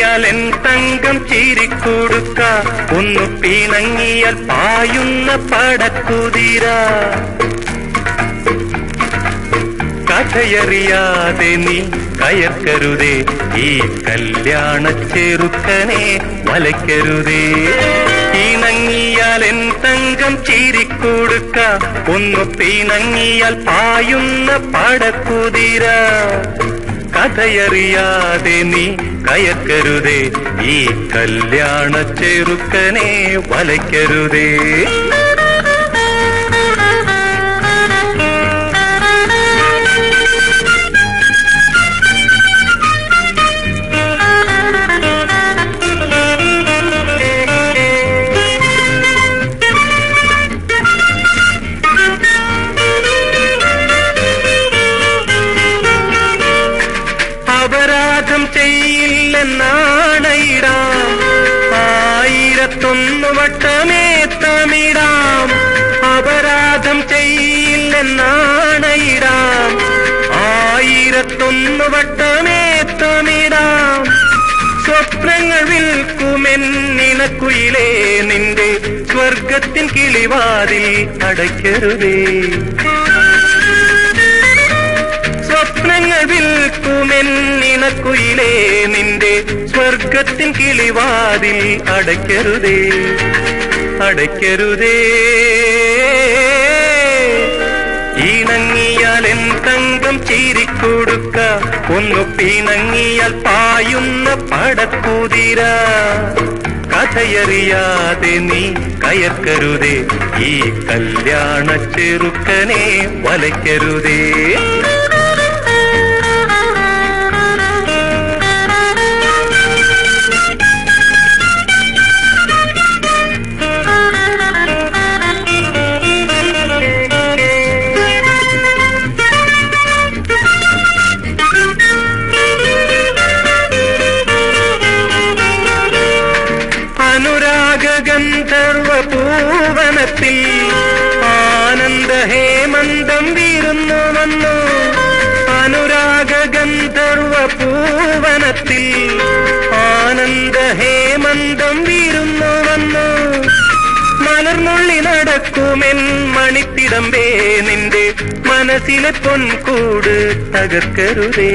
ഇണങ്ങിയാൽ N തങ്കം ചീരിക്കൊടുക്ക ഒന്നു പിണങ്ങിയാൽ പായുന്ന പടക്കുതിര കഥയറിയാതെ നീ കയർക്കരുതേ ഈ കല്യാണ ചെറുക്കനെ വലയ്ക്കരുതേ ഇണങ്ങിയാൽ എൻ തങ്കം ചീരിക്കൊടുക്ക ഒന്നു പിണങ്ങിയാൽ പായുന്ന പടക്കുതിര കഥയറിയാതെ നീ കയക്കരുതേ ഈ കല്യാണ ചെറുക്കനെ വലയ്ക്കരുതേ അപരാധം ചെയ്യില്ലെന്നാണയിടാം ആയിരത്തൊന്നു വട്ടമേ തമിടാം അപരാധം ചെയ്യില്ലെന്നാണയിടാം ആയിരത്തൊന്നു വട്ടമേ തമിടാം സ്വപ്നങ്ങൾ വിൽക്കുമെന്നിനക്കുയിലേ നിന്റെ സ്വർഗത്തിൻ കിളിവാതിൽ അടയ്ക്കരുതേ സ്വപ്നങ്ങൾ വിൽക്കുമെന്നിണക്കുയിലേ നിന്റെ സ്വർഗത്തിൻ കിളിവാതിൽ അടയ്ക്കരുതേ അടയ്ക്കരുതേ ഇണങ്ങിയാൽ എൻ തങ്കം ചീരിക്കൊടുക്ക ഒന്നു പിണങ്ങിയാൽ പായുന്ന പടക്കുതിര കഥയറിയാതെ നീ കയർക്കരുതേ ഈ കല്യാണ ചെറുക്കനെ വലയ്ക്കരുതേ അനുരാഗ ഗന്ധർവ പൂവനത്തിൽ ആനന്ദ ഹേമന്തം വീരുന്നു വന്നു അനുരാഗ ഗന്ധർവ പൂവനത്തിൽ ആനന്ദ ഹേമന്തം വീരുന്നു വന്നു മലർന്നുള്ളി നടക്കുമെൻ മണിത്തിടമ്പേ നിന്റെ മനസ്സിലെ പൊൻകൂട് തകർക്കരുതേ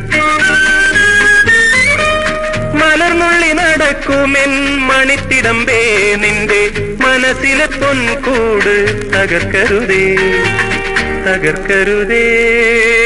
മലർന്നുള്ളി നടക്കുമെൻ മണിത്തിടമ്പേ നിന്റെ മനസ്സിലെ പൊൻകൂട് തകർക്കരുതേ തകർക്കരുതേ